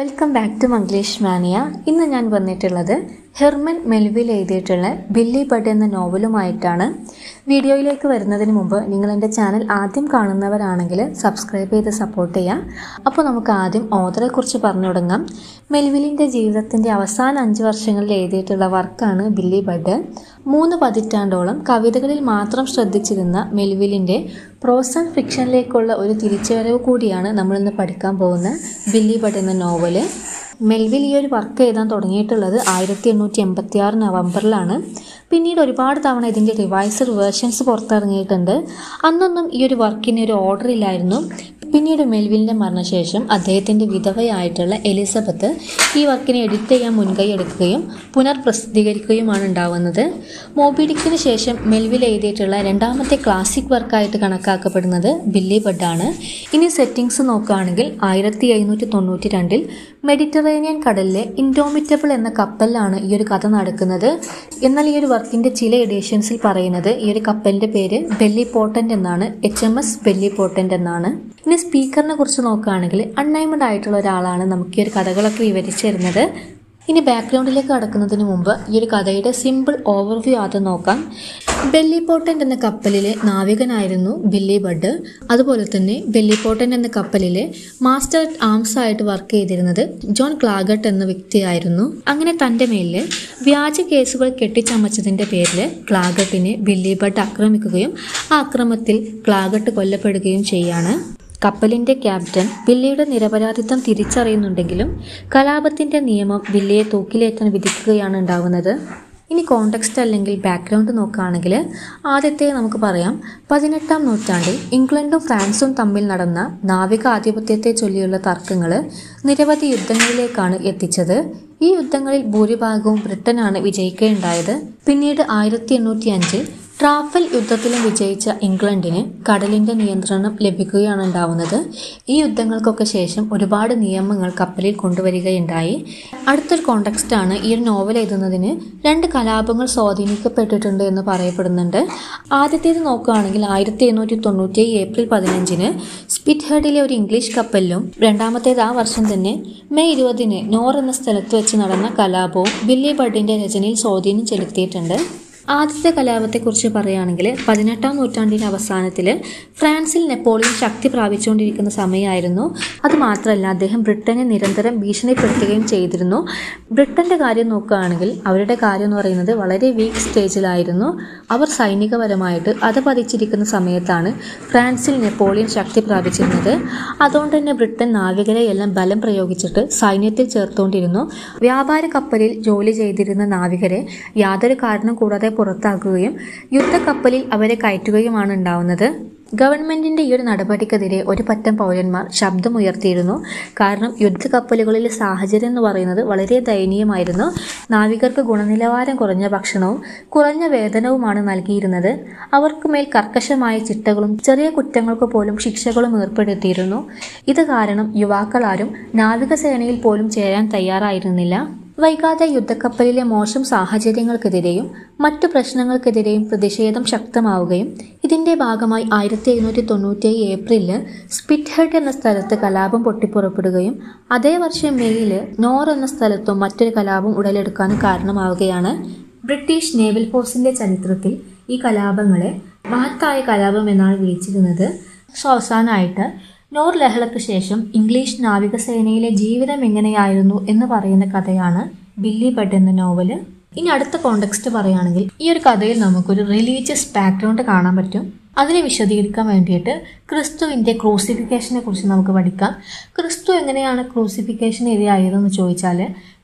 welcome back to Manglish Mania ഇന്ന് ഞാൻ വന്നിട്ടുള്ളത് ഹെർമൻ മെൽവിൽ എഴുതിയിട്ടുള്ള ബില്ലി ബഡ് എന്ന നോവലുമായിട്ടാണ് വീഡിയോയിലേക്ക് വരുന്നതിന് മുമ്പ് നിങ്ങൾ എൻ്റെ ചാനൽ ആദ്യം കാണുന്നവരാണെങ്കിൽ സബ്സ്ക്രൈബ് ചെയ്ത് സപ്പോർട്ട് ചെയ്യാം അപ്പോൾ നമുക്ക് ആദ്യം ഓതറെ കുറിച്ച് പറഞ്ഞു തുടങ്ങാം മെൽവിലിൻ്റെ ജീവിതത്തിൻ്റെ അവസാന അഞ്ച് വർഷങ്ങളിൽ എഴുതിയിട്ടുള്ള വർക്കാണ് ബില്ലി ബഡ് മൂന്ന് പതിറ്റാണ്ടോളം കവിതകളിൽ മാത്രം ശ്രദ്ധിച്ചിരുന്ന മെൽവിലിൻ്റെ പ്രോസ് ആൻഡ് ഫിക്ഷനിലേക്കുള്ള ഒരു തിരിച്ചുവരവ് കൂടിയാണ് നമ്മളിന്ന് പഠിക്കാൻ പോകുന്ന ബില്ലി ബഡ് എന്ന നോവല് മെൽവിൽ ഈ ഒരു വർക്ക് എഴുതാൻ തുടങ്ങിയിട്ടുള്ളത് ആയിരത്തി എണ്ണൂറ്റി എൺപത്തി ആറ് നവംബറിലാണ് പിന്നീട് ഒരുപാട് തവണ ഇതിൻ്റെ റിവൈസഡ് വേർഷൻസ് പുറത്തിറങ്ങിയിട്ടുണ്ട് അന്നൊന്നും ഈ ഒരു വർക്കിന് ഒരു ഓർഡർ ഇല്ലായിരുന്നു പിന്നീട് മെൽവിലിൻ്റെ മരണശേഷം അദ്ദേഹത്തിൻ്റെ വിധവയായിട്ടുള്ള എലിസബത്ത് ഈ വർക്കിനെ എഡിറ്റ് ചെയ്യാൻ മുൻകൈ എടുക്കുകയും പുനർപ്രസിദ്ധീകരിക്കുകയുമാണ് ഉണ്ടാവുന്നത് മോബിഡിക്കിന് ശേഷം മെൽവിൽ എഴുതിയിട്ടുള്ള രണ്ടാമത്തെ ക്ലാസിക് വർക്കായിട്ട് കണക്കാക്കപ്പെടുന്നത് ബില്ലി ബഡാണ് ഇനി സെറ്റിങ്സ് നോക്കുകയാണെങ്കിൽ ആയിരത്തി എഴുന്നൂറ്റി തൊണ്ണൂറ്റി രണ്ടിൽ മെഡിറ്ററേനിയൻ കടലിലെ ഇൻഡോമിറ്റബിൾ എന്ന കപ്പലിലാണ് ഈ ഒരു കഥ നടക്കുന്നത് എന്നാൽ ഈ ഒരു വർക്കിൻ്റെ ചില എഡിഷൻസിൽ പറയുന്നത് ഈ ഒരു കപ്പലിൻ്റെ പേര് ബെല്ലി പോട്ടൻ്റ് എന്നാണ് H M S Bellipotent എന്നാണ് ഇനി സ്പീക്കറിനെ കുറിച്ച് നോക്കുകയാണെങ്കിൽ അൺനൈമഡ് ആയിട്ടുള്ള ഒരാളാണ് നമുക്ക് ഈ ഒരു കഥകളൊക്കെ വിവരിച്ചു തരുന്നത് ഇനി ബാക്ക്ഗ്രൗണ്ടിലേക്ക് കടക്കുന്നതിന് മുമ്പ് ഈ ഒരു കഥയുടെ സിമ്പിൾ ഓവർവ്യൂ ആദ്യം നോക്കാം ബെല്ലി പോട്ടൻ്റ് എന്ന കപ്പലിലെ നാവികനായിരുന്നു ബില്ലി ബഡ് അതുപോലെ തന്നെ ബെല്ലി പോട്ടൻ്റ് എന്ന കപ്പലിലെ മാസ്റ്റർ അറ്റ് ആംസ് ആയിട്ട് വർക്ക് ചെയ്തിരുന്നത് ജോൺ ക്ലാഗട്ട് എന്ന വ്യക്തിയായിരുന്നു അങ്ങനെ തൻ്റെ മേലിൽ വ്യാജ കേസുകൾ കെട്ടിച്ചമച്ചതിൻ്റെ പേരിൽ ക്ലാഗട്ടിനെ ബില്ലി ബഡ് ആക്രമിക്കുകയും ആ അക്രമത്തിൽ ക്ലാഗട്ട് കൊല്ലപ്പെടുകയും ചെയ്യാണ് കപ്പലിന്റെ ക്യാപ്റ്റൻ ബില്ലിയുടെ നിരപരാധിത്വം തിരിച്ചറിയുന്നുണ്ടെങ്കിലും കലാപത്തിന്റെ നിയമം ബില്ലിയെ തൂക്കിലേറ്റാൻ വിധിക്കുകയാണ് ഉണ്ടാവുന്നത് ഇനി കോണ്ടെക്സ്റ്റ് അല്ലെങ്കിൽ ബാക്ക്ഗ്രൗണ്ട് നോക്കുകയാണെങ്കിൽ ആദ്യത്തെ നമുക്ക് പറയാം പതിനെട്ടാം നൂറ്റാണ്ടിൽ ഇംഗ്ലണ്ടും ഫ്രാൻസും തമ്മിൽ നടന്ന നാവിക ആധിപത്യത്തെ ചൊല്ലിയുള്ള തർക്കങ്ങൾ നിരവധി യുദ്ധങ്ങളിലേക്കാണ് എത്തിച്ചത് ഈ യുദ്ധങ്ങളിൽ ഭൂരിഭാഗവും ബ്രിട്ടനാണ് വിജയിക്കുകയുണ്ടായത് പിന്നീട് ആയിരത്തി എണ്ണൂറ്റി അഞ്ചിൽ ട്രാഫൽ യുദ്ധത്തിലും വിജയിച്ച ഇംഗ്ലണ്ടിന് കടലിന്റെ നിയന്ത്രണം ലഭിക്കുകയാണ് ഉണ്ടാവുന്നത് ഈ യുദ്ധങ്ങൾക്കൊക്കെ ശേഷം ഒരുപാട് നിയമങ്ങൾ കപ്പലിൽ കൊണ്ടുവരികയുണ്ടായി അടുത്തൊരു കോണ്ടക്സ്റ്റ് ആണ് ഈ ഒരു നോവൽ എഴുതുന്നതിന് രണ്ട് കലാപങ്ങൾ സ്വാധീനിക്കപ്പെട്ടിട്ടുണ്ട് എന്ന് പറയപ്പെടുന്നുണ്ട് ആദ്യത്തേത് നോക്കുകയാണെങ്കിൽ ആയിരത്തി എണ്ണൂറ്റി തൊണ്ണൂറ്റി ഏപ്രിൽ പതിനഞ്ചിന് സ്പിറ്റ് ഹെഡിലെ ഒരു ഇംഗ്ലീഷ് കപ്പലിലും രണ്ടാമത്തേത് ആ വർഷം തന്നെ മെയ് ഇരുപതിന് നോർ എന്ന സ്ഥലത്ത് വെച്ച് നടന്ന കലാപവും ബില്ലി ബഡിന്റെ രചനയിൽ സ്വാധീനം ചെലുത്തിയിട്ടുണ്ട് ആദ്യത്തെ കലാപത്തെക്കുറിച്ച് പറയുകയാണെങ്കിൽ പതിനെട്ടാം നൂറ്റാണ്ടിൻ്റെ അവസാനത്തിൽ ഫ്രാൻസിൽ നെപ്പോളിയൻ ശക്തി പ്രാപിച്ചുകൊണ്ടിരിക്കുന്ന സമയമായിരുന്നു അതുമാത്രമല്ല അദ്ദേഹം ബ്രിട്ടനെ നിരന്തരം ഭീഷണിപ്പെടുത്തുകയും ചെയ്തിരുന്നു ബ്രിട്ടൻ്റെ കാര്യം നോക്കുകയാണെങ്കിൽ അവരുടെ കാര്യം എന്ന് പറയുന്നത് വളരെ വീക്ക് സ്റ്റേജിലായിരുന്നു അവർ സൈനികപരമായിട്ട് അധപതിച്ചിരിക്കുന്ന സമയത്താണ് ഫ്രാൻസിൽ നെപ്പോളിയൻ ശക്തി പ്രാപിച്ചിരുന്നത് അതുകൊണ്ട് തന്നെ ബ്രിട്ടൻ നാവികരെ എല്ലാം ബലം പ്രയോഗിച്ചിട്ട് സൈന്യത്തിൽ ചേർത്തുകൊണ്ടിരുന്നു വ്യാപാര കപ്പലിൽ ജോലി ചെയ്തിരുന്ന നാവികരെ യാതൊരു കാരണം കൂടാതെ പുറത്താക്കുകയും യുദ്ധക്കപ്പലിൽ അവരെ കയറ്റുകയുമാണ് ഉണ്ടാവുന്നത് ഗവൺമെന്റിന്റെ ഈ ഒരു നടപടിക്കെതിരെ ഒരു പറ്റം പൗരന്മാർ ശബ്ദമുയർത്തിയിരുന്നു കാരണം യുദ്ധക്കപ്പലുകളിലെ സാഹചര്യം എന്ന് പറയുന്നത് വളരെ ദയനീയമായിരുന്നു നാവികർക്ക് ഗുണനിലവാരം കുറഞ്ഞ ഭക്ഷണവും കുറഞ്ഞ വേതനവുമാണ് നൽകിയിരുന്നത് അവർക്ക് മേൽ കർക്കശമായ ചിട്ടകളും ചെറിയ കുറ്റങ്ങൾക്ക് പോലും ശിക്ഷകളും ഏർപ്പെടുത്തിയിരുന്നു ഇത് കാരണം യുവാക്കളാരും നാവികസേനയിൽ പോലും ചേരാൻ തയ്യാറായിരുന്നില്ല വൈകാതെ യുദ്ധക്കപ്പലിലെ മോശം സാഹചര്യങ്ങൾക്കെതിരെയും മറ്റു പ്രശ്നങ്ങൾക്കെതിരെയും പ്രതിഷേധം ശക്തമാവുകയും ഇതിന്റെ ഭാഗമായി ആയിരത്തി എഴുന്നൂറ്റി തൊണ്ണൂറ്റി ഏപ്രിലിൽ സ്പിറ്റ്ഹെഡ് എന്ന സ്ഥലത്ത് കലാപം പൊട്ടിപ്പുറപ്പെടുകയും അതേ വർഷം മെയ്യിൽ നോർ എന്ന സ്ഥലത്തും മറ്റൊരു കലാപം ഉടലെടുക്കാനും കാരണമാവുകയാണ് ബ്രിട്ടീഷ് നേവൽ ഫോഴ്സിന്റെ ചരിത്രത്തിൽ ഈ കലാപങ്ങളെ മഹത്തായ കലാപം എന്നാണ് വിളിച്ചിരുന്നത് സോ അവസാനമായിട്ട് നോർ ലഹളയ്ക്ക് ശേഷം ഇംഗ്ലീഷ് നാവികസേനയിലെ ജീവിതം എങ്ങനെയായിരുന്നു എന്ന് പറയുന്ന കഥയാണ് ബില്ലി ബഡ് എന്ന നോവല് ഇനി അടുത്ത കോണ്ടെക്സ്റ്റ് പറയുകയാണെങ്കിൽ ഈ ഒരു കഥയിൽ നമുക്കൊരു റിലീജിയസ് ബാക്ക്ഗ്രൗണ്ട് കാണാൻ പറ്റും അതിനെ വിശദീകരിക്കാൻ വേണ്ടിയിട്ട് ക്രിസ്തുവിൻ്റെ ക്രൂസിഫിക്കേഷനെ കുറിച്ച് നമുക്ക് പഠിക്കാം ക്രിസ്തു എങ്ങനെയാണ് ക്രൂസിഫിക്കേഷൻ ഇരയായതെന്ന് ചോദിച്ചാൽ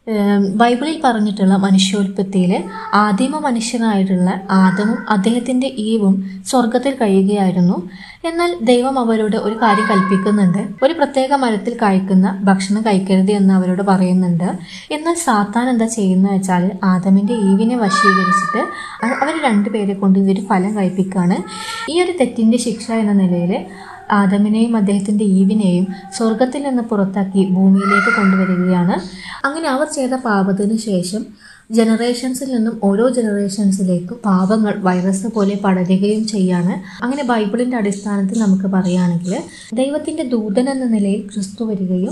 ബൈബിളിൽ പറഞ്ഞിട്ടുള്ള മനുഷ്യോൽപ്പത്തിയിൽ ആദിമ മനുഷ്യനായിട്ടുള്ള ആദമും അദ്ദേഹത്തിൻ്റെ ഈവും സ്വർഗത്തിൽ കഴിയുകയായിരുന്നു എന്നാൽ ദൈവം അവരോട് ഒരു കാര്യം കൽപ്പിക്കുന്നുണ്ട് ഒരു പ്രത്യേക മരത്തിൽ കഴിക്കുന്ന ഭക്ഷണം കഴിക്കരുത് എന്ന് അവരോട് പറയുന്നുണ്ട് എന്നാൽ സാത്താൻ എന്താ ചെയ്യുന്നത് വെച്ചാൽ ആദമിൻ്റെ ഈവിനെ വശീകരിച്ചിട്ട് അവർ രണ്ടുപേരെ കൊണ്ട് ഇതൊരു ഫലം കഴിപ്പിക്കുകയാണ് ഈ ഒരു തെറ്റിൻ്റെ ശിക്ഷ എന്ന നിലയിൽ ആദമിനെയും അദ്ദേഹത്തിൻ്റെ ഈവിനെയും സ്വർഗത്തിൽ നിന്ന് പുറത്താക്കി ഭൂമിയിലേക്ക് കൊണ്ടുവരികയാണ് അങ്ങനെ അവർ ചെയ്ത പാപത്തിന് ശേഷം ജനറേഷൻസിൽ നിന്നും ഓരോ ജനറേഷൻസിലേക്ക് പാപങ്ങൾ വൈറസ് പോലെ പടരുകയും ചെയ്യാണ് അങ്ങനെ ബൈബിളിൻ്റെ അടിസ്ഥാനത്തിൽ നമുക്ക് പറയുകയാണെങ്കിൽ ദൈവത്തിൻ്റെ ദൂതൻ എന്ന നിലയിൽ ക്രിസ്തു വരികയും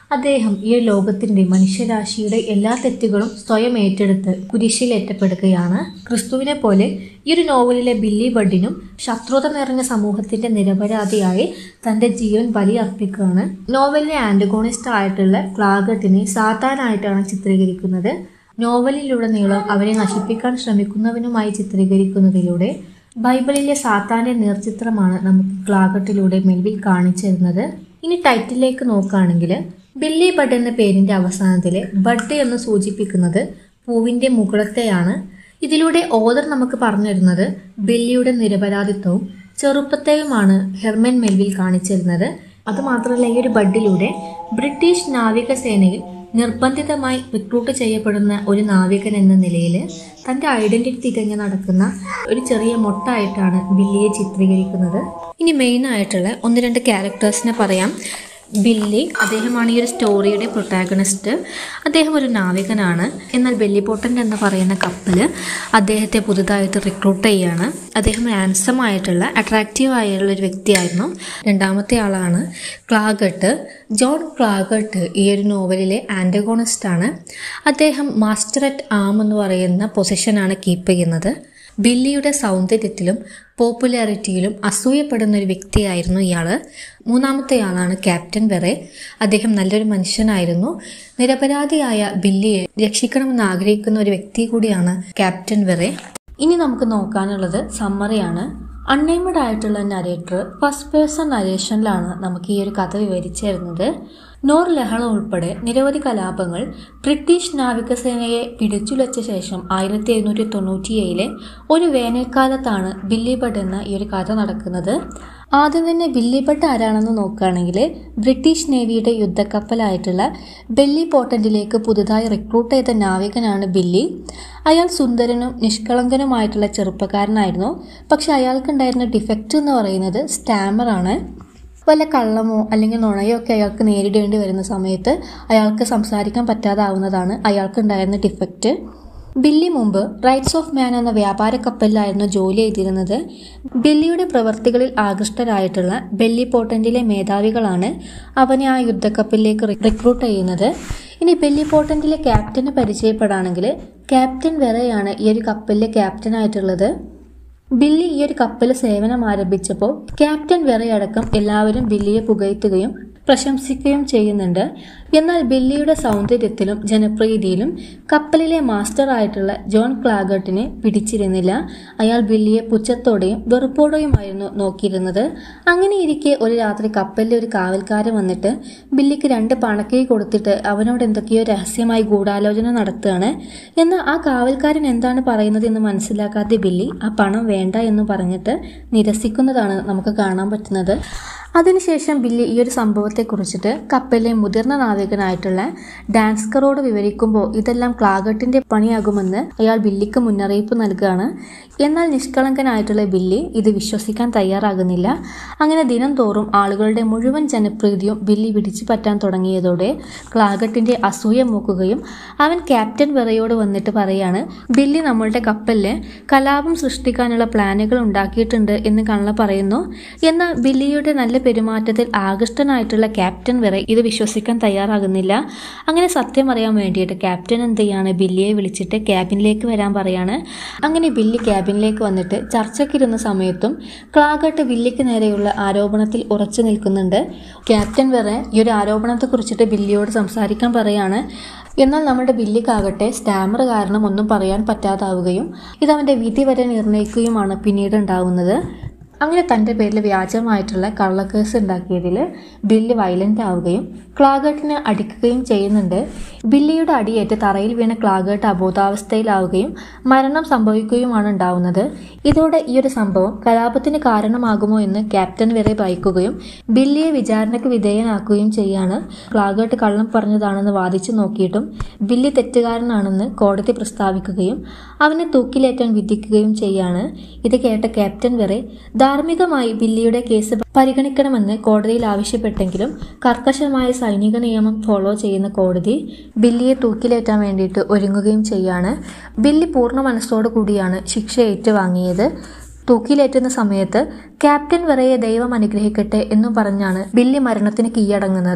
അദ്ദേഹം ഈ ലോകത്തിന്റെ മനുഷ്യരാശിയുടെ എല്ലാ തെറ്റുകളും സ്വയം ഏറ്റെടുത്ത് കുരിശിലേറ്റപ്പെടുകയാണ് ക്രിസ്തുവിനെ പോലെ ഈ ഒരു നോവലിലെ ബില്ലി ബഡിനും ശത്രുത നിറഞ്ഞ സമൂഹത്തിന്റെ നിരപരാധിയായി തന്റെ ജീവൻ ബലിയർപ്പിക്കുകയാണ് നോവലിലെ ആന്റഗോണിസ്റ്റ് ആയിട്ടുള്ള ക്ലാഗട്ടിനെ സാത്താനായിട്ടാണ് ചിത്രീകരിക്കുന്നത് നോവലിലുടനീളം അവരെ നശിപ്പിക്കാൻ ശ്രമിക്കുന്നവനുമായി ചിത്രീകരിക്കുന്നതിലൂടെ ബൈബിളിലെ സാത്താന്റെ നേർചിത്രമാണ് നമുക്ക് ക്ലാഗട്ടിലൂടെ മെൽവിൽ കാണിച്ചു തരുന്നത് ഇനി ടൈറ്റിലേക്ക് നോക്കുകയാണെങ്കിൽ ബില്ലി ബഡ് എന്ന പേരിന്റെ അവസാനത്തിൽ ബഡ് എന്ന് സൂചിപ്പിക്കുന്നത് പൂവിന്റെ മുകുളത്തെയാണ് ഇതിലൂടെ ഓദർ നമുക്ക് പറഞ്ഞു തരുന്നത് ബില്ലിയുടെ നിരപരാധിത്വവും ചെറുപ്പത്തെയുമാണ് ഹെർമൻ മെൽവിൽ കാണിച്ചു തരുന്നത് അതുമാത്രമല്ല ഈ ഒരു ബഡിലൂടെ ബ്രിട്ടീഷ് നാവികസേനയിൽ നിർബന്ധിതമായി റിക്രൂട്ട് ചെയ്യപ്പെടുന്ന ഒരു നാവികൻ എന്ന നിലയിൽ തൻ്റെ ഐഡന്റിറ്റി തിരഞ്ഞ് നടക്കുന്ന ഒരു ചെറിയ മൊട്ടായിട്ടാണ് ബില്ലിയെ ചിത്രീകരിക്കുന്നത് ഇനി മെയിൻ ആയിട്ടുള്ള ഒന്ന് രണ്ട് ക്യാരക്ടേഴ്സിനെ പറയാം ബില്ലി അദ്ദേഹമാണ് ഈ ഒരു സ്റ്റോറിയുടെ പ്രൊട്ടാഗണിസ്റ്റ് അദ്ദേഹം ഒരു നാവികനാണ് എന്നാൽ ബെല്ലിപോട്ടൻ്റ് എന്ന് പറയുന്ന കപ്പൽ അദ്ദേഹത്തെ പുതുതായിട്ട് റിക്രൂട്ട് ചെയ്യാണ് അദ്ദേഹം ഹാൻസം ആയിട്ടുള്ള അട്രാക്റ്റീവ് ആയുള്ള ഒരു വ്യക്തിയായിരുന്നു രണ്ടാമത്തെ ആളാണ് ക്ലാഗട്ട് ജോൺ ക്ലാഗട്ട് ഈ ഒരു നോവലിലെ ആൻറ്റഗോണിസ്റ്റ് ആണ് അദ്ദേഹം മാസ്റ്റർ അറ്റ് ആം എന്ന് പറയുന്ന പൊസിഷനാണ് കീപ്പ് ചെയ്യുന്നത് ബില്ലിയുടെ സൗന്ദര്യത്തിലും പോപ്പുലാരിറ്റിയിലും അസൂയപ്പെടുന്ന ഒരു വ്യക്തിയായിരുന്നു ഇയാൾ മൂന്നാമത്തെ ആളാണ് ക്യാപ്റ്റൻ വെറെ അദ്ദേഹം നല്ലൊരു മനുഷ്യനായിരുന്നു നിരപരാധിയായ ബില്ലിയെ രക്ഷിക്കണമെന്ന് ആഗ്രഹിക്കുന്ന ഒരു വ്യക്തി കൂടിയാണ് ക്യാപ്റ്റൻ വെറെ ഇനി നമുക്ക് നോക്കാനുള്ളത് സമ്മറിയാണ് അൺനെയ്മഡ് ആയിട്ടുള്ള നരേറ്റർ ഫസ്റ്റ് പേഴ്സൺ നരേഷനിലാണ് നമുക്ക് ഈ ഒരു കഥ വിവരിച്ചു തരുന്നത് നോർ ലഹള ഉൾപ്പെടെ നിരവധി കലാപങ്ങൾ ബ്രിട്ടീഷ് നാവികസേനയെ പിടിച്ചുലച്ച ശേഷം ആയിരത്തി എഴുന്നൂറ്റി തൊണ്ണൂറ്റിയേഴിലെ ഒരു വേനൽക്കാലത്താണ് ബില്ലിബഡ് എന്ന ഈ ഒരു കഥ നടക്കുന്നത് ആദ്യം തന്നെ ബില്ലിബഡ് ആരാണെന്ന് നോക്കുകയാണെങ്കിൽ ബ്രിട്ടീഷ് നേവിയുടെ യുദ്ധക്കപ്പലായിട്ടുള്ള ബെല്ലി പോർട്ടന്റിലേക്ക് പുതുതായി റിക്രൂട്ട് ചെയ്ത നാവികനാണ് ബില്ലി അയാൾ സുന്ദരനും നിഷ്കളങ്കനുമായിട്ടുള്ള ചെറുപ്പക്കാരനായിരുന്നു പക്ഷെ അയാൾക്കുണ്ടായിരുന്ന ഡിഫക്റ്റ് എന്ന് പറയുന്നത് സ്റ്റാമറാണ് വല്ല കള്ളമോ അല്ലെങ്കിൽ നുണയോ ഒക്കെ അയാൾക്ക് നേരിടേണ്ടി വരുന്ന സമയത്ത് അയാൾക്ക് സംസാരിക്കാൻ പറ്റാതാവുന്നതാണ് അയാൾക്കുണ്ടായിരുന്ന ഡിഫക്റ്റ് ബില്ലി മുമ്പ് റൈറ്റ്സ് ഓഫ് മാൻ എന്ന വ്യാപാര കപ്പലിലായിരുന്നു ജോലി ചെയ്തിരുന്നത് ബില്ലിയുടെ പ്രവർത്തികളിൽ ആകൃഷ്ടരായിട്ടുള്ള ബെല്ലി പോർട്ടന്റിലെ മേധാവികളാണ് അവനെ ആ യുദ്ധക്കപ്പലിലേക്ക് റിക്രൂട്ട് ചെയ്യുന്നത് ഇനി ബെല്ലി പോർട്ടന്റിലെ ക്യാപ്റ്റന് പരിചയപ്പെടുകയാണെങ്കിൽ ക്യാപ്റ്റൻ വെറയാണ് ഈ ഒരു കപ്പലിലെ ക്യാപ്റ്റനായിട്ടുള്ളത് ബില്ലി ഈ ഒരു കപ്പൽ സേവനം ആരംഭിച്ചപ്പോൾ ക്യാപ്റ്റൻ വെറയടക്കം എല്ലാവരും ബില്ലിയെ പുകഴ്ത്തുകയും പ്രശംസിക്കുകയും ചെയ്യുന്നുണ്ട് എന്നാൽ ബില്ലിയുടെ സൗന്ദര്യത്തിലും ജനപ്രീതിയിലും കപ്പലിലെ മാസ്റ്റർ ആയിട്ടുള്ള ജോൺ ക്ലാഗട്ടിനെ പിടിച്ചിരുന്നില്ല അയാൾ ബില്ലിയെ പുച്ഛത്തോടെയും വെറുപ്പോടെയുമായിരുന്നു നോക്കിയിരുന്നത് അങ്ങനെ ഇരിക്കെ ഒരു രാത്രി കപ്പലിലെ ഒരു കാവൽക്കാരൻ വന്നിട്ട് ബില്ലിക്ക് രണ്ട് പണക്കൈ കൊടുത്തിട്ട് അവനോട് എന്തൊക്കെയോ രഹസ്യമായി ഗൂഢാലോചന നടത്തുകയാണ് എന്നാൽ ആ കാവൽക്കാരൻ എന്താണ് പറയുന്നത് എന്ന് മനസ്സിലാക്കാത്ത ബില്ലി ആ പണം വേണ്ട എന്ന് പറഞ്ഞിട്ട് നിരസിക്കുന്നതാണ് നമുക്ക് കാണാൻ പറ്റുന്നത് അതിനുശേഷം ബില്ലി ഈ ഒരു സംഭവത്തെക്കുറിച്ചിട്ട് കപ്പലിലെ മുതിർന്ന നാവികനായിട്ടുള്ള ഡാൻസ്കറോട് വിവരിക്കുമ്പോൾ ഇതെല്ലാം ക്ലാഗട്ടിന്റെ പണിയാകുമെന്ന് അയാൾ ബില്ലിക്ക് മുന്നറിയിപ്പ് നൽകുകയാണ് എന്നാൽ നിഷ്കളങ്കനായിട്ടുള്ള ബില്ലി ഇത് വിശ്വസിക്കാൻ തയ്യാറാകുന്നില്ല അങ്ങനെ ദിനം തോറും ആളുകളുടെ മുഴുവൻ ജനപ്രീതിയും ബില്ലി പിടിച്ചു പറ്റാൻ തുടങ്ങിയതോടെ ക്ലാഗട്ടിന്റെ അസൂയ മൂക്കുകയും അവൻ ക്യാപ്റ്റൻ വെറയോട് വന്നിട്ട് പറയാണ് ബില്ലി നമ്മളുടെ കപ്പലിൽ കലാപം സൃഷ്ടിക്കാനുള്ള പ്ലാനുകൾ ഉണ്ടാക്കിയിട്ടുണ്ട് എന്ന് കള്ള പറയുന്നു എന്നാൽ ബില്ലിയുടെ നല്ല പെരുമാറ്റത്തിൽ ആകൃഷ്ടനായിട്ടുള്ള ക്യാപ്റ്റൻ വരെ ഇത് വിശ്വസിക്കാൻ തയ്യാറാകുന്നില്ല അങ്ങനെ സത്യം അറിയാൻ വേണ്ടിയിട്ട് ക്യാപ്റ്റൻ എന്ത് ചെയ്യാണ് ബില്ലിയെ വിളിച്ചിട്ട് ക്യാബിനിലേക്ക് വരാൻ പറയാണ് അങ്ങനെ ബില്ലി ക്യാബിനിലേക്ക് വന്നിട്ട് ചർച്ചയ്ക്കിരുന്ന സമയത്തും ക്ലാഗട്ട് ബില്ലിക്ക് നേരെയുള്ള ആരോപണത്തിൽ ഉറച്ചു നിൽക്കുന്നുണ്ട് ക്യാപ്റ്റൻ വരെ ഈ ഒരു ആരോപണത്തെ കുറിച്ചിട്ട് ബില്ലിയോട് സംസാരിക്കാൻ പറയാണ് എന്നാൽ നമ്മുടെ ബില്ലിക്കാകട്ടെ സ്റ്റാമർ കാരണം ഒന്നും പറയാൻ പറ്റാതാവുകയും ഇത് അവൻ്റെ വിധി വരെ നിർണ്ണയിക്കുകയുമാണ് പിന്നീട് ഉണ്ടാവുന്നത് അങ്ങനെ തൻ്റെ പേരിൽ വ്യാജമായിട്ടുള്ള കള്ളക്കേസ് ഉണ്ടാക്കിയതിൽ ബില്ല് വയലൻ്റ് ആവുകയും ക്ലാഗേട്ടിനെ അടിക്കുകയും ചെയ്യുന്നുണ്ട് ബില്ലിയുടെ അടിയേറ്റ് തറയിൽ വീണ ക്ലാഗേട്ട് അബോധാവസ്ഥയിലാവുകയും മരണം സംഭവിക്കുകയുമാണ് ഉണ്ടാവുന്നത് ഇതോടെ ഈ ഒരു സംഭവം കലാപത്തിന് കാരണമാകുമോ എന്ന് ക്യാപ്റ്റൻ വരെ ഭയക്കുകയും ബില്ലിയെ വിചാരണയ്ക്ക് വിധേയനാക്കുകയും ചെയ്യാണ് ക്ലാഗേട്ട് കള്ളം പറഞ്ഞതാണെന്ന് വാദിച്ചു നോക്കിയിട്ടും ബില്ലി തെറ്റുകാരനാണെന്ന് കോടതി പ്രസ്താവിക്കുകയും അവനെ തൂക്കിലേറ്റാൻ വിധിക്കുകയും ചെയ്യാണ് ഇത് കേട്ട ക്യാപ്റ്റൻ വരെ ധാർമ്മികമായി ബില്ലിയുടെ കേസ് പരിഗണിക്കണമെന്ന് കോടതിയിൽ ആവശ്യപ്പെട്ടെങ്കിലും കർക്കശമായ സൈനിക നിയമം ഫോളോ ചെയ്യുന്ന കോടതി ബില്ലിയെ തൂക്കിലേറ്റാൻ വേണ്ടിയിട്ട് ഒരുങ്ങുകയും ചെയ്യാണ് ബില്ലി പൂർണ്ണ മനസ്സോടു കൂടിയാണ് ശിക്ഷ ഏറ്റുവാങ്ങിയത് തൂക്കിലേറ്റുന്ന സമയത്ത് ക്യാപ്റ്റൻ വരെയെ ദൈവം അനുഗ്രഹിക്കട്ടെ എന്നും പറഞ്ഞാണ് ബില്ലി മരണത്തിന് കീഴടങ്ങുന്നത്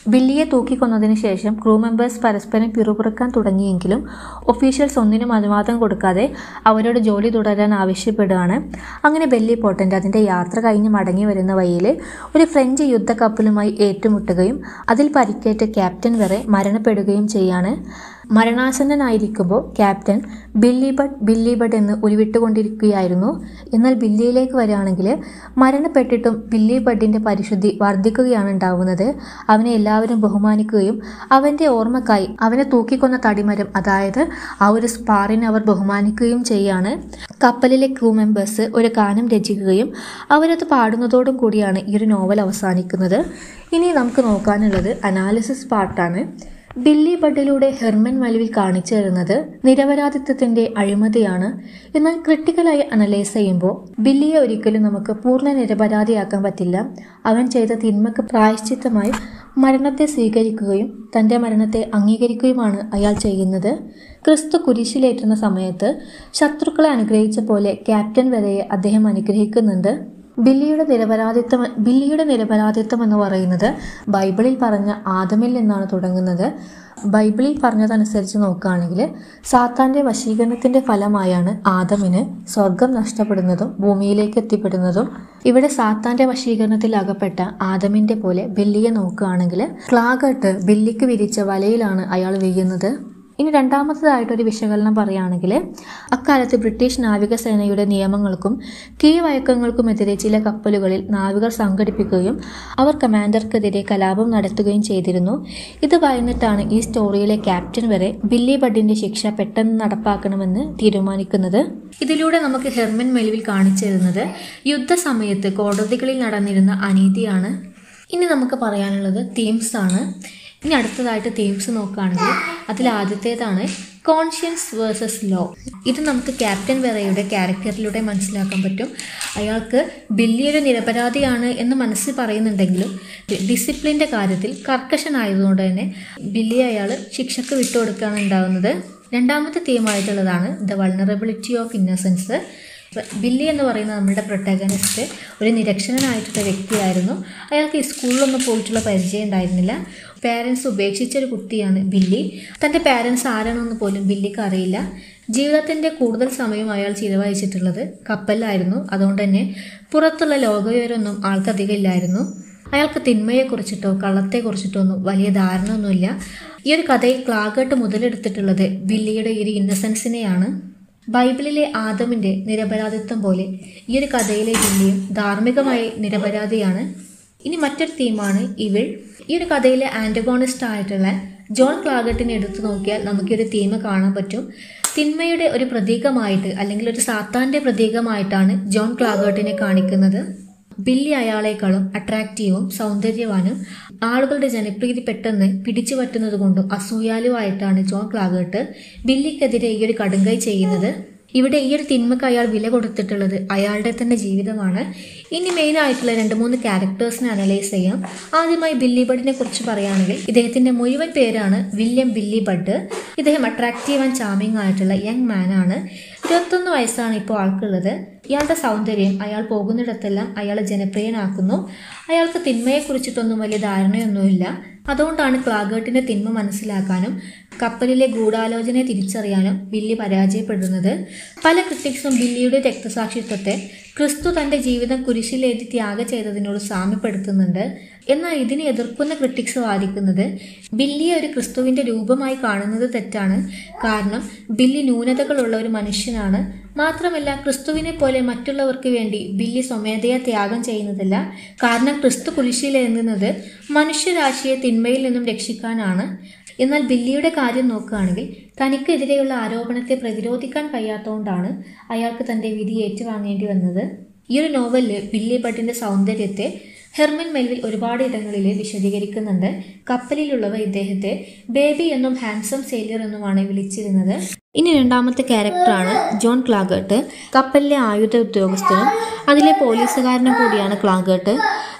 ബില്ലിയെ തൂക്കിക്കൊന്നതിന് ശേഷം ക്രൂ മെമ്പേഴ്സ് പരസ്പരം പിറുപിറുക്കാൻ തുടങ്ങിയെങ്കിലും ഒഫീഷ്യൽസ് ഒന്നിനും അനുവാദം കൊടുക്കാതെ അവരോട് ജോലി തുടരാൻ ആവശ്യപ്പെടുകയാണ് അങ്ങനെ ബെല്ലി പോട്ടൻ്റ് അതിൻ്റെ യാത്ര കഴിഞ്ഞ് മടങ്ങി വരുന്ന വഴിയിൽ ഒരു ഫ്രഞ്ച് യുദ്ധക്കപ്പലുമായി ഏറ്റുമുട്ടുകയും അതിൽ പരിക്കേറ്റ് ക്യാപ്റ്റൻ വരെ മരണപ്പെടുകയും ചെയ്യാണ് മരണാസന്നനായിരിക്കുമ്പോൾ captain Billy Budd Billy Budd എന്ന് ഉരുവിട്ടുകൊണ്ടിരിക്കുകയായിരുന്നു എന്നാൽ ബില്ലിയിലേക്ക് വരികയാണെങ്കിൽ മരണപ്പെട്ടിട്ടും ബില്ലി ബഡിൻ്റെ പരിശുദ്ധി വർദ്ധിക്കുകയാണ് ഉണ്ടാവുന്നത് അവനെ എല്ലാവരും ബഹുമാനിക്കുകയും അവൻ്റെ ഓർമ്മക്കായി അവനെ തൂക്കിക്കൊന്ന തടിമരം അതായത് ആ ഒരു സ്പാറിനെ അവർ ബഹുമാനിക്കുകയും ചെയ്യാണ് കപ്പലിലെ ക്രൂ മെമ്പേഴ്സ് ഒരു ഗാനം രചിക്കുകയും അവരത് പാടുന്നതോടും കൂടിയാണ് ഈ ഒരു നോവൽ അവസാനിക്കുന്നത് ഇനി നമുക്ക് നോക്കാനുള്ളത് അനാലിസിസ് പാർട്ടാണ് ബില്ലി ബഡിലൂടെ ഹെർമൻ മലുവിൽ കാണിച്ചു തരുന്നത് നിരപരാധിത്വത്തിന്റെ അഴിമതിയാണ് എന്നാൽ ക്രിട്ടിക്കലായി അനലൈസ് ചെയ്യുമ്പോൾ ബില്ലിയെ ഒരിക്കലും നമുക്ക് പൂർണ്ണ നിരപരാധിയാക്കാൻ പറ്റില്ല അവൻ ചെയ്ത തിന്മക്ക് പ്രായശ്ചിത്തമായി മരണത്തെ സ്വീകരിക്കുകയും തൻ്റെ മരണത്തെ അംഗീകരിക്കുകയുമാണ് അയാൾ ചെയ്യുന്നത് ക്രിസ്തു കുരിശിലേറ്റുന്ന സമയത്ത് ശത്രുക്കളെ അനുഗ്രഹിച്ച പോലെ ക്യാപ്റ്റൻ വരെയെ അദ്ദേഹം അനുഗ്രഹിക്കുന്നുണ്ട് ബില്ലിയുടെ നിരപരാധിത്വം ബില്ലിയുടെ നിരപരാധിത്വം എന്ന് പറയുന്നത് ബൈബിളിൽ പറഞ്ഞ ആദമിൽ നിന്നാണ് തുടങ്ങുന്നത് ബൈബിളിൽ പറഞ്ഞതനുസരിച്ച് നോക്കുകയാണെങ്കിൽ സാത്താൻ്റെ വശീകരണത്തിൻ്റെ ഫലമായാണ് ആദമിന് സ്വർഗം നഷ്ടപ്പെടുന്നതും ഭൂമിയിലേക്ക് എത്തിപ്പെടുന്നതും ഇവിടെ സാത്താൻ്റെ വശീകരണത്തിൽ അകപ്പെട്ട ആദമിൻ്റെ പോലെ ബില്ലിയെ നോക്കുകയാണെങ്കിൽ ക്ലാഗട്ട് ബില്ലിക്ക് വിരിച്ച വലയിലാണ് അയാൾ വീഴുന്നത് ഇനി രണ്ടാമത്തതായിട്ടൊരു വിശകലനം പറയുകയാണെങ്കിൽ അക്കാലത്ത് ബ്രിട്ടീഷ് നാവികസേനയുടെ നിയമങ്ങൾക്കും കീഴ്വഴക്കങ്ങൾക്കുമെതിരെ ചില കപ്പലുകളിൽ നാവികർ സംഘടിപ്പിക്കുകയും അവർ കമാൻഡർക്കെതിരെ കലാപം നടത്തുകയും ചെയ്തിരുന്നു ഇത് ഭയന്നിട്ടാണ് ഈ സ്റ്റോറിയിലെ ക്യാപ്റ്റൻ വരെ ബില്ലി ബഡിന്റെ ശിക്ഷ പെട്ടെന്ന് നടപ്പാക്കണമെന്ന് തീരുമാനിക്കുന്നത് ഇതിലൂടെ നമുക്ക് ഹെർമൻ മെലിവിൽ കാണിച്ചു തരുന്നത് യുദ്ധസമയത്ത് കോടതികളിൽ നടന്നിരുന്ന അനീതിയാണ് ഇനി നമുക്ക് പറയാനുള്ളത് തീംസ് ആണ് ഇനി അടുത്തതായിട്ട് തീംസ് നോക്കുകയാണെങ്കിൽ അതിൽ ആദ്യത്തേതാണ് കോൺഷ്യൻസ് വേഴ്സസ് ലോ ഇത് നമുക്ക് ക്യാപ്റ്റൻ വെറയുടെ ക്യാരക്ടറിലൂടെ മനസ്സിലാക്കാൻ പറ്റും അയാൾക്ക് ബില്ലി ഒരു നിരപരാധിയാണ് എന്ന് മനസ്സിൽ പറയുന്നുണ്ടെങ്കിലും ഡിസിപ്ലിൻ്റെ കാര്യത്തിൽ കർക്കശനായതുകൊണ്ട് തന്നെ ബില്ലി അയാൾ ശിക്ഷക്ക് വിട്ടുകൊടുക്കുകയാണ് ഉണ്ടാകുന്നത് രണ്ടാമത്തെ തീമായിട്ടുള്ളതാണ് the vulnerability of innocence Billy എന്ന് പറയുന്ന നമ്മുടെ പ്രൊട്ടഗനിസ്റ്റ് ഒരു നിരക്ഷരനായിട്ടുള്ള വ്യക്തിയായിരുന്നു അയാൾക്ക് ഈ സ്കൂളിലൊന്നും പോയിട്ടുള്ള പരിചയം ഉണ്ടായിരുന്നില്ല പാരൻസ് ഉപേക്ഷിച്ച ഒരു കുട്ടിയാണ് ബില്ലി തൻ്റെ പാരൻസ് ആരാണെന്ന് പോലും ബില്ലിക്ക് അറിയില്ല ജീവിതത്തിൻ്റെ കൂടുതൽ സമയം അയാൾ ചിലവഴിച്ചിട്ടുള്ളത് കപ്പലിലായിരുന്നു അതുകൊണ്ട് തന്നെ പുറത്തുള്ള ലോകവിവരമൊന്നും ആൾക്കധികം ഇല്ലായിരുന്നു അയാൾക്ക് തിന്മയെക്കുറിച്ചിട്ടോ കള്ളത്തെക്കുറിച്ചിട്ടോ ഒന്നും വലിയ ധാരണ ഒന്നുമില്ല ഈ ഒരു കഥയിൽ ക്ലാഗട്ട് മുതലെടുത്തിട്ടുള്ളത് ബില്ലിയുടെ ഈ ഒരു ഇന്നസെൻസിനെയാണ് ബൈബിളിലെ ആദമിന്റെ നിരപരാധിത്വം പോലെ ഈ ഒരു കഥയിലെ ബില്ലിയും ധാർമ്മികമായി നിരപരാധിയാണ് ഇനി മറ്റൊരു തീമാണ് ഇവിൾ ഈ ഒരു കഥയിലെ ആന്റഗോണിസ്റ്റ് ആയിട്ടുള്ള ജോൺ ക്ലാഗട്ടിനെ എടുത്തു നോക്കിയാൽ നമുക്കൊരു തീം കാണാൻ പറ്റും തിന്മയുടെ ഒരു പ്രതീകമായിട്ട് അല്ലെങ്കിൽ ഒരു സാത്താന്റെ പ്രതീകമായിട്ടാണ് ജോൺ ക്ലാഗട്ടിനെ കാണിക്കുന്നത് ബില്ലി അയാളെക്കാളും അട്രാക്റ്റീവും സൗന്ദര്യവാനും ആളുകളുടെ ജനപ്രീതി പെട്ടെന്ന് പിടിച്ചു പറ്റുന്നത് കൊണ്ടും അസൂയാലുവായിട്ടാണ് ജോൺ ക്ലാഗേട്ട് ബില്ലിക്കെതിരെ ഈ ഒരു കടുങ്കൈ ചെയ്യുന്നത് ഇവിടെ ഈ ഒരു തിന്മക്ക് അയാൾ വില കൊടുത്തിട്ടുള്ളത് അയാളുടെ തന്നെ ജീവിതമാണ് ഇനി മെയിൻ ആയിട്ടുള്ള രണ്ട് മൂന്ന് ക്യാരക്ടേഴ്സിനെ അനലൈസ് ചെയ്യാം ആദ്യമായി ബില്ലി ബഡിനെ കുറിച്ച് പറയുകയാണെങ്കിൽ ഇദ്ദേഹത്തിന്റെ മുഴുവൻ പേരാണ് വില്യം ബില്ലി ബഡ് ഇദ്ദേഹം അട്രാക്റ്റീവ് ആൻഡ് ചാമിങ് ആയിട്ടുള്ള യങ് മാൻ ആണ് ഇരുപത്തൊന്ന് വയസ്സാണ് ഇപ്പോൾ ആൾക്കുള്ളത് ഇയാളുടെ സൗന്ദര്യം അയാൾ പോകുന്നിടത്തെല്ലാം അയാളെ ജനപ്രിയനാക്കുന്നു അയാൾക്ക് തിന്മയെക്കുറിച്ചിട്ടൊന്നും വലിയ ധാരണയൊന്നുമില്ല അതുകൊണ്ടാണ് ക്ലാഗേട്ടിന്റെ തിന്മ മനസ്സിലാക്കാനും കപ്പലിലെ ഗൂഢാലോചനയെ തിരിച്ചറിയാനും ബില്ലി പരാജയപ്പെടുന്നത് പല ക്രിട്ടിക്സും ബില്ലിയുടെ രക്തസാക്ഷിത്വത്തെ ക്രിസ്തു തന്റെ ജീവിതം കുരിശിലേറ്റി ത്യാഗം ചെയ്തതിനോട് സാമ്യപ്പെടുത്തുന്നുണ്ട് എന്നാൽ ഇതിനെ എതിർക്കുന്ന ക്രിട്ടിക്സ് വാദിക്കുന്നത് ബില്ലിയെ ഒരു ക്രിസ്തുവിന്റെ രൂപമായി കാണുന്നത് തെറ്റാണ് കാരണം ബില്ലി ന്യൂനതകളുള്ള ഒരു മനുഷ്യനാണ് മാത്രമല്ല ക്രിസ്തുവിനെ പോലെ മറ്റുള്ളവർക്ക് വേണ്ടി ബില്ലി സ്വമേധയാ ത്യാഗം ചെയ്യുന്നതല്ല കാരണം ക്രിസ്തു കുരിശിലേന്തുന്നത് മനുഷ്യരാശിയെ തിന്മയിൽ നിന്നും രക്ഷിക്കാനാണ് എന്നാൽ ബില്ലിയുടെ കാര്യം നോക്കുകയാണെങ്കിൽ തനിക്കെതിരെയുള്ള ആരോപണത്തെ പ്രതിരോധിക്കാൻ കഴിയാത്തതുകൊണ്ടാണ് അയാൾക്ക് തന്റെ വിധി ഏറ്റുവാങ്ങേണ്ടി വന്നത് ഈ ഒരു നോവലിൽ ബില്ലി ബട്ടിന്റെ സൗന്ദര്യത്തെ ഹെർമൻ മെൽവിൽ ഒരുപാട് ഇടങ്ങളിൽ വിശദീകരിക്കുന്നുണ്ട് കപ്പലിലുള്ളവർ ഇദ്ദേഹത്തെ ബേബി എന്നും ഹാൻസം സെയിലർ എന്നുമാണ് വിളിച്ചിരുന്നത് ഇനി രണ്ടാമത്തെ ക്യാരക്ടറാണ് ജോൺ ക്ലാഗേട്ട് കപ്പലിലെ ആയുധ ഉദ്യോഗസ്ഥനും അതിലെ പോലീസുകാരനും കൂടിയാണ് ക്ലാഗേട്ട്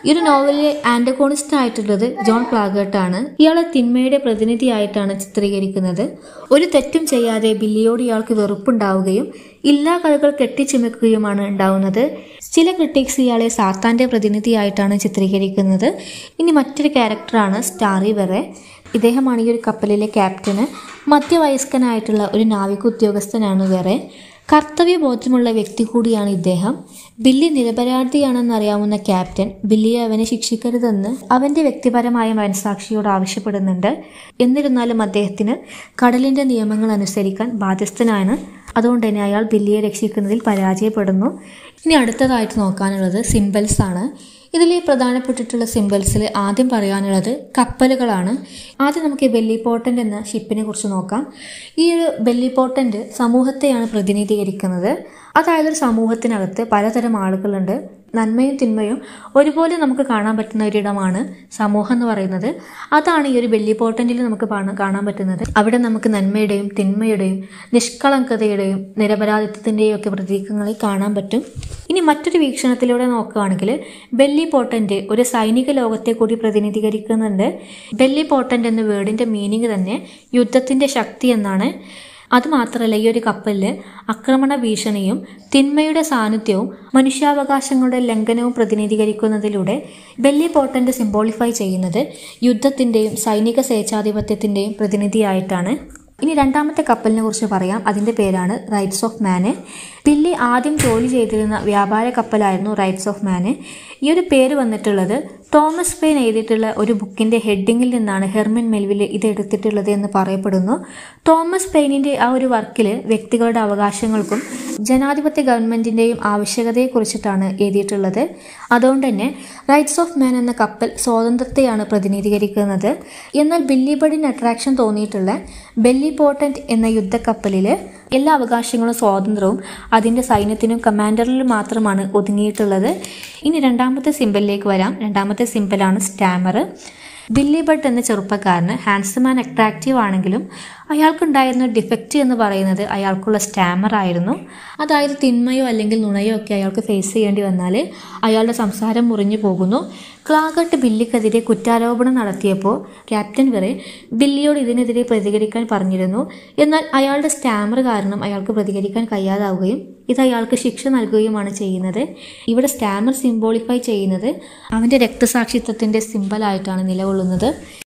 ഈ ഒരു നോവലിലെ ആന്റഗോണിസ്റ്റ് ആയിട്ടുള്ളത് ജോൺ പ്ലാഗർട്ട് ആണ് ഇയാളെ തിന്മയുടെ പ്രതിനിധിയായിട്ടാണ് ചിത്രീകരിക്കുന്നത് ഒരു തെറ്റും ചെയ്യാതെ ബില്ലിയോട് ഇയാൾക്ക് വെറുപ്പുണ്ടാവുകയും ഇല്ലാ കഥകൾ കെട്ടിച്ചുമക്കുകയുമാണ് ഉണ്ടാവുന്നത് ചില ക്രിട്ടിക്സ് ഇയാളെ സാത്താന്റെ പ്രതിനിധിയായിട്ടാണ് ചിത്രീകരിക്കുന്നത് ഇനി മറ്റൊരു ക്യാരക്ടറാണ് സ്റ്റാറി വെറെ ഇദ്ദേഹമാണ് ഈ ഒരു കപ്പലിലെ ക്യാപ്റ്റന് മധ്യവയസ്കനായിട്ടുള്ള ഒരു നാവിക ഉദ്യോഗസ്ഥനാണ് വേറെ കർത്തവ്യബോധമുള്ള വ്യക്തി കൂടിയാണ് ഇദ്ദേഹം ബില്ലി നിരപരാധിയാണെന്നറിയാവുന്ന ക്യാപ്റ്റൻ ബില്ലിയെ അവനെ ശിക്ഷിക്കരുതെന്ന് അവന്റെ വ്യക്തിപരമായ മനസാക്ഷിയോട് ആവശ്യപ്പെടുന്നുണ്ട് എന്നിരുന്നാലും അദ്ദേഹത്തിന് കടലിന്റെ നിയമങ്ങൾ അനുസരിക്കാൻ ബാധ്യസ്ഥനാണ് അതുകൊണ്ട് തന്നെ അയാൾ ബില്ലിയെ രക്ഷിക്കുന്നതിൽ പരാജയപ്പെടുന്നു ഇനി അടുത്തതായിട്ട് നോക്കാനുള്ളത് സിംബൽസ് ആണ് ഇതിൽ പ്രധാനപ്പെട്ടിട്ടുള്ള സിംബൽസിൽ ആദ്യം പറയാനുള്ളത് കപ്പലുകളാണ് ആദ്യം നമുക്ക് ഈ ബെല്ലി പോർട്ടൻ്റ് എന്ന ഷിപ്പിനെ കുറിച്ച് നോക്കാം ഈ ഒരു ബെല്ലി പോർട്ടൻ്റ് സമൂഹത്തെയാണ് പ്രതിനിധീകരിക്കുന്നത് അതായത് ഒരു സമൂഹത്തിനകത്ത് പലതരം ആളുകളുണ്ട് നന്മയും തിന്മയും ഒരുപോലെ നമുക്ക് കാണാൻ പറ്റുന്ന ഒരിടമാണ് സമൂഹം എന്ന് പറയുന്നത് അതാണ് ഈ ഒരു ബെല്ലി പോർട്ടൻറ്റിൽ നമുക്ക് കാണാൻ കാണാൻ പറ്റുന്നത് അവിടെ നമുക്ക് നന്മയുടെയും തിന്മയുടെയും നിഷ്കളങ്കതയുടെയും നിരപരാധിത്വത്തിൻ്റെയും ഒക്കെ പ്രതീകങ്ങളെ കാണാൻ പറ്റും ഇനി മറ്റൊരു വീക്ഷണത്തിലൂടെ നോക്കുകയാണെങ്കിൽ ബെല്ലി പോർട്ടൻ്റ് ഒരു സൈനിക ലോകത്തെ കൂടി പ്രതിനിധീകരിക്കുന്നുണ്ട് ബെല്ലി പോർട്ടൻ്റ് എന്ന വേർഡിൻ്റെ മീനിങ് തന്നെ യുദ്ധത്തിൻ്റെ ശക്തി എന്നാണ് അതുമാത്രമല്ല ഈ ഒരു കപ്പലിൽ ആക്രമണ ഭീഷണിയും തിന്മയുടെ സാന്നിധ്യവും മനുഷ്യാവകാശങ്ങളുടെ ലംഘനവും പ്രതിനിധീകരിക്കുന്നതിലൂടെ ബെല്ലി പോർട്ടൻ്റ് സിംബോളിഫൈ ചെയ്യുന്നത് യുദ്ധത്തിൻ്റെയും സൈനിക സ്വേച്ഛാധിപത്യത്തിൻ്റെയും പ്രതിനിധിയായിട്ടാണ് ഇനി രണ്ടാമത്തെ കപ്പലിനെ കുറിച്ച് പറയാം അതിൻ്റെ പേരാണ് റൈറ്റ്സ് ഓഫ് മാന് ബില്ലി ആദ്യം ജോലി ചെയ്തിരുന്ന വ്യാപാര കപ്പലായിരുന്നു റൈറ്റ്സ് ഓഫ് മാന് ഈ ഒരു പേര് വന്നിട്ടുള്ളത് തോമസ് പെയിൻ എഴുതിയിട്ടുള്ള ഒരു ബുക്കിൻ്റെ ഹെഡിങ്ങിൽ നിന്നാണ് ഹെർമിൻ മെൽവില് ഇത് എടുത്തിട്ടുള്ളത് എന്ന് പറയപ്പെടുന്നു തോമസ് പെയിനിൻ്റെ ആ ഒരു വർക്കിൽ വ്യക്തികളുടെ അവകാശങ്ങൾക്കും ജനാധിപത്യ ഗവൺമെൻറ്റിൻ്റെയും ആവശ്യകതയെക്കുറിച്ചിട്ടാണ് എഴുതിയിട്ടുള്ളത് അതുകൊണ്ട് തന്നെ റൈറ്റ്സ് ഓഫ് മാൻ എന്ന കപ്പൽ സ്വാതന്ത്ര്യത്തെയാണ് പ്രതിനിധീകരിക്കുന്നത് എന്നാൽ ബില്ലി ബഡിന് അട്രാക്ഷൻ തോന്നിയിട്ടുള്ള ബെല്ലി പോർട്ടൻറ്റ് എന്ന യുദ്ധക്കപ്പലിൽ എല്ലാ അവകാശങ്ങളും സ്വാതന്ത്ര്യവും അതിൻ്റെ സൈന്യത്തിനും കമാൻഡറിലും മാത്രമാണ് ഒതുങ്ങിയിട്ടുള്ളത് ഇനി രണ്ടാമത്തെ സിമ്പലിലേക്ക് വരാം രണ്ടാമത്തെ സിമ്പലാണ് സ്റ്റാമർ ബില്ലി ബട്ട് എന്ന ചെറുപ്പക്കാരന് ഹാൻസം ആൻഡ് അട്രാക്റ്റീവ് ആണെങ്കിലും അയാൾക്കുണ്ടായിരുന്ന ഡിഫക്റ്റ് എന്ന് പറയുന്നത് അയാൾക്കുള്ള സ്റ്റാമർ ആയിരുന്നു അതായത് തിന്മയോ അല്ലെങ്കിൽ നുണയോ ഒക്കെ അയാൾക്ക് ഫേസ് ചെയ്യേണ്ടി വന്നാൽ അയാളുടെ സംസാരം മുറിഞ്ഞു പോകുന്നു ക്ലാഗട്ട് ബില്ലിക്കെതിരെ കുറ്റാരോപണം നടത്തിയപ്പോൾ ക്യാപ്റ്റൻ വരെ ബില്ലിയോട് ഇതിനെതിരെ പ്രതികരിക്കാൻ പറഞ്ഞിരുന്നു എന്നാൽ അയാളുടെ സ്റ്റാമർ കാരണം അയാൾക്ക് പ്രതികരിക്കാൻ കഴിയാതാവുകയും ഇത് അയാൾക്ക് ശിക്ഷ നൽകുകയുമാണ് ചെയ്യുന്നത് ഇവിടെ സ്റ്റാമർ സിംബോളിഫൈ ചെയ്യുന്നത് അവൻ്റെ രക്തസാക്ഷിത്വത്തിൻ്റെ സിമ്പലായിട്ടാണ് നിലകൊള്ളുന്നത്